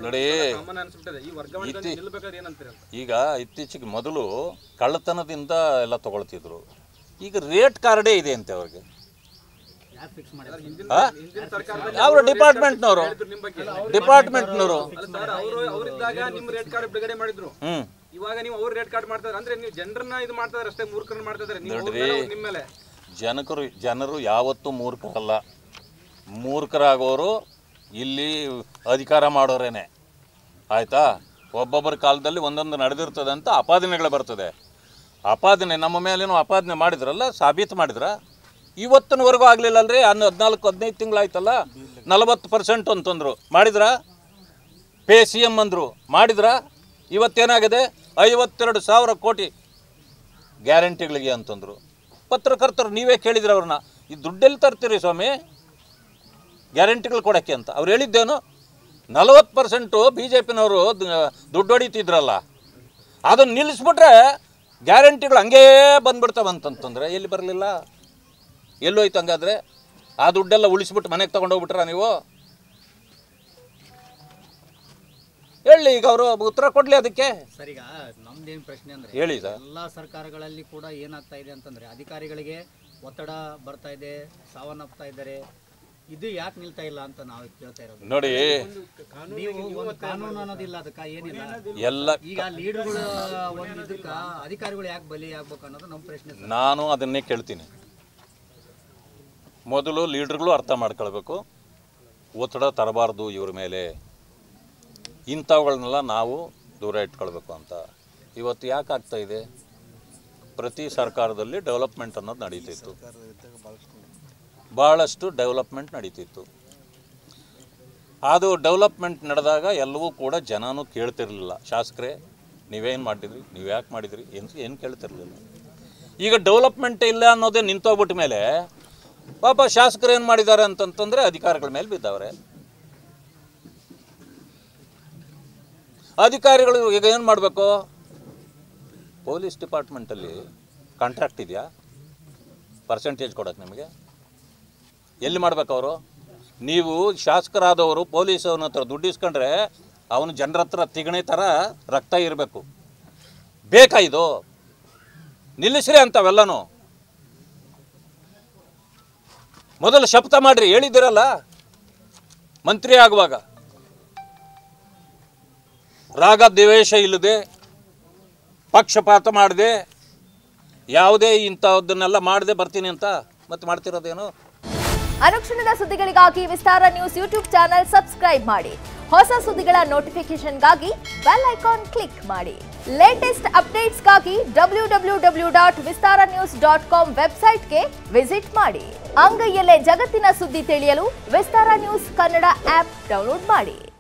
ನೋಡಿ ಸಾಮಾನ್ಯ ಅನ್ಸ್ಬಿಟ್ಟಿದೆ ಈ ವರ್ಗಾವಣೆ ನಿಲ್ಬೇಕಾದ್ರೆ ಏನಂತೀರ ಅಂತ ಈಗ ಇತ್ತೀಚೆಗೆ ಮೊದಲು ಕಳ್ಳತನದಿಂದ ಎಲ್ಲ ತಗೊಳ್ತಿದ್ರು ಈಗ ರೇಟ್ ಕಾರ್ಡೇ ಇದೆ ಅಂತೆ ಅವ್ರಿಗೆ ಹಿಂದಿನ ಆ? ಹಿಂದಿನ ಸರ್ಕಾರದಲ್ಲಿ ಅವ್ರ ಡಿಪಾರ್ಟ್ಮೆಂಟ್ನವರು ನಿಮ್ ಬಗ್ಗೆ ಡಿಪಾರ್ಟ್ಮೆಂಟ್ನವರು ಅಲ್ಲ ಸರ್ ಅವರು ಅವರಿದ್ದಾಗ ನಿಮ್ ರೇಟ್ ಕಾರ್ಡ್ ಬಿಡುಗಡೆ ಮಾಡಿದ್ರು ಹ್ಞೂ ಇವಾಗ ನೀವು ಅವ್ರ ರೇಟ್ ಕಾರ್ಡ್ ಮಾಡ್ತಾರೆ ಅಂದ್ರೆ ನೀವು ಜನರನ್ನ ಇದು ಮಾಡ್ತಾ ಇದಾರೆ ಅಷ್ಟೇ ಮೂರ್ಖರನ್ನ ಮಾಡ್ತಾ ಇದಾರೆ ನೀವು ಅವ್ರ ನೋಡ್ರಿ. ಮೇಲೆ, ಅವ್ರು ನಿಮ್ಮ ಮೇಲೆ ಜನಕರು ಜನರು ಯಾವತ್ತೂ ಮೂರ್ಖರಲ್ಲ ಮೂರ್ಖರಾಗೋರು ಇಲ್ಲಿ ಅಧಿಕಾರ ಮಾಡೋರೇನೆ ಆಯಿತಾ ಒಬ್ಬೊಬ್ಬರ ಕಾಲದಲ್ಲಿ ಒಂದೊಂದು ನಡೆದಿರ್ತದೆ ಅಂತ ಅಪಾದನೆಗಳು ಬರ್ತದೆ ಅಪಾದನೆ ನಮ್ಮ ಮೇಲೇನು ಅಪಾದನೆ ಮಾಡಿದ್ರಲ್ಲ ಸಾಬೀತು ಮಾಡಿದ್ರ ಇವತ್ತಿನವರೆಗೂ ಆಗಲಿಲ್ಲಲ್ರಿ ಹನ್ನು ಹದಿನಾಲ್ಕು ಹದಿನೈದು ತಿಂಗಳಾಯ್ತಲ್ಲ ನಲವತ್ತು ಪರ್ಸೆಂಟ್ ಅಂತಂದ್ರು ಮಾಡಿದ್ರಾ ಪೇ ಸಿ ಎಮ್ ಅಂದರು ಮಾಡಿದ್ರಾ ಇವತ್ತೇನಾಗಿದೆ ಐವತ್ತೆರಡು ಸಾವಿರ ಕೋಟಿ ಗ್ಯಾರಂಟಿಗಳಿಗೆ ಅಂತಂದರು ಪತ್ರಕರ್ತರು ನೀವೇ ಕೇಳಿದ್ರಿ ಅವ್ರನ್ನ ಈ ದುಡ್ಡೆಲ್ಲಿ ತರ್ತೀರಿ ಸ್ವಾಮಿ ಗ್ಯಾರಂಟಿಗಳು ಕೊಡೋಕ್ಕೆ ಅಂತ ಅವ್ರು ಹೇಳಿದ್ದೇನು ನಲವತ್ತು ಪರ್ಸೆಂಟು ಬಿ ಜೆ ಪಿನವರು ದುಡ್ಡು ಹೊಡಿತಿದ್ರಲ್ಲ ಅದನ್ನು ನಿಲ್ಲಿಸ್ಬಿಟ್ರೆ ಗ್ಯಾರಂಟಿಗಳು ಹಂಗೇ ಬಂದ್ಬಿಡ್ತಾವಂತಂತಂದ್ರೆ ಎಲ್ಲಿ ಬರಲಿಲ್ಲ ಎಲ್ಲೋಯ್ತು ಹಂಗಾದ್ರೆ ಆ ದುಡ್ಡೆಲ್ಲ ಉಳಿಸ್ಬಿಟ್ಟು ಮನೆಗೆ ತೊಗೊಂಡೋಗ್ಬಿಟ್ರ ನೀವು ಹೇಳಿ ಈಗ ಅವರು ಉತ್ತರ ಕೊಡಲಿ ಅದಕ್ಕೆ ಸರ್ ಈಗ ನಮ್ದೇನ್ ಪ್ರಶ್ನೆ ಅಂದ್ರೆ ಹೇಳಿ ಸರ್ ಎಲ್ಲಾ ಸರ್ಕಾರಗಳಲ್ಲಿ ಕೂಡ ಏನಾಗ್ತಾ ಇದೆ ಅಂತಂದ್ರೆ ಅಧಿಕಾರಿಗಳಿಗೆ ಒತ್ತಡ ಬರ್ತಾ ಇದೆ ಸಾವನ್ನಪ್ತಾ ಇದ್ದಾರೆ ಇದು ಯಾಕೆ ನಿಲ್ತಾ ಇಲ್ಲ ಅಂತ ನಾವು ಕೇಳ್ತಾ ಇರೋದು ನೋಡಿ ನೀವು ಒಂದು ಕಾನೂನು ಅನ್ನೋದಿಲ್ಲ ಅದಕ್ಕ ಏನಿಲ್ಲ ಎಲ್ಲ ಈಗ ಲೀಡರ್ಗಳು ಒಂದು ಇದಕ್ಕ ಅಧಿಕಾರಿಗಳು ಯಾಕೆ ಬಲಿ ಆಗ್ಬೇಕು ಅನ್ನೋದು ನಮ್ಮ ಪ್ರಶ್ನೆ ಸರ್ ನಾನು ಅದನ್ನೇ ಕೇಳ್ತೀನಿ ಮೊದಲು ಲೀಡ್ರ್ಗಳು ಅರ್ಥ ಮಾಡ್ಕೊಳ್ಬೇಕು ಒತ್ತಡ ತರಬಾರ್ದು ಇವ್ರ ಮೇಲೆ ಇಂಥವುಗಳನ್ನೆಲ್ಲ ನಾವು ದೂರ ಇಟ್ಕೊಳ್ಬೇಕು ಅಂತ ಇವತ್ತು ಯಾಕೆ ಆಗ್ತಾ ಇದೆ ಪ್ರತಿ ಸರ್ಕಾರದಲ್ಲಿ ಡೆವಲಪ್ಮೆಂಟ್ ಅನ್ನೋದು ನಡೀತಿತ್ತು ಭಾಳಷ್ಟು ಡೆವಲಪ್ಮೆಂಟ್ ನಡೀತಿತ್ತು ಅದು ಡೆವಲಪ್ಮೆಂಟ್ ನಡೆದಾಗ ಎಲ್ಲವೂ ಕೂಡ ಜನನೂ ಕೇಳ್ತಿರ್ಲಿಲ್ಲ ಶಾಸಕರೇ ನೀವೇನು ಮಾಡಿದ್ರಿ ನೀವು ಯಾಕೆ ಮಾಡಿದ್ರಿ ಏನು ಏನು ಕೇಳ್ತಿರ್ಲಿಲ್ಲ ಈಗ ಡೆವಲಪ್ಮೆಂಟ್ ಇಲ್ಲ ಅನ್ನೋದೇ ನಿಂತೋಗ್ಬಿಟ್ಟ ಮೇಲೆ ಪಾಪ ಶಾಸಕರು ಏನು ಮಾಡಿದ್ದಾರೆ ಅಂತಂತಂದರೆ ಅಧಿಕಾರಿಗಳ ಮೇಲೆ ಬಿದ್ದವ್ರೆ ಅಧಿಕಾರಿಗಳು ಈಗ ಏನು ಮಾಡಬೇಕು ಪೊಲೀಸ್ ಡಿಪಾರ್ಟ್ಮೆಂಟಲ್ಲಿ ಕಾಂಟ್ರಾಕ್ಟ್ ಇದೆಯಾ ಪರ್ಸೆಂಟೇಜ್ ಕೊಡೋಕೆ ನಿಮಗೆ ಎಲ್ಲಿ ಮಾಡ್ಬೇಕು ಅವರು ನೀವು ಶಾಸಕರಾದವರು ಪೊಲೀಸ್ ಅವನ ಹತ್ರ ದುಡ್ಡು ಇಸ್ಕೊಂಡ್ರೆ ಅವನು ಜನರ ಹತ್ರ ತಿಗಣೆ ಥರ ರಕ್ತ ಇರಬೇಕು ಬೇಕಾ ಇದು ನಿಲ್ಲಿಸ್ರಿ ಅಂತವೆಲ್ಲನೂ ಮೊದಲು ಶಪಥ ಮಾಡ್ರಿ ಹೇಳಿದ್ದೀರಲ್ಲ ಮಂತ್ರಿ ಆಗುವಾಗ ರಾಗ ದ್ವೇಷ ಇಲ್ಲದೆ ಪಕ್ಷಪಾತ ಮಾಡದೆ ಯಾವುದೇ ಇಂಥದ್ದನ್ನೆಲ್ಲ ಮಾಡದೆ ಬರ್ತೀನಿ ಅಂತ ಮತ್ತೆ ಮಾಡ್ತಿರೋದೇನು ಅನುಕ್ಷಣದ ಸುದ್ದಿಗಳಿಗಾಗಿ Vistara news YouTube channel subscribe ಮಾಡಿ ಹೊಸ ಸುದ್ದಿಗಳ ನೋಟಿಫಿಕೇಶನ್ಗಾಗಿ ಬೆಲ್ ಐಕಾನ್ ಕ್ಲಿಕ್ ಮಾಡಿ ಲೇಟೆಸ್ಟ್ ಅಪ್ಡೇಟ್ಸ್ಗಾಗಿ W W W dot Vistara news dot com ವೆಬ್ಸೈಟ್ಗೆ ವಿಸಿಟ್ ಮಾಡಿ ಅಂಗೈಯಲ್ಲೇ ಜಗತ್ತಿನ ಸುದ್ದಿ ತಿಳಿಯಲು Vistara news Kannada app download ಮಾಡಿ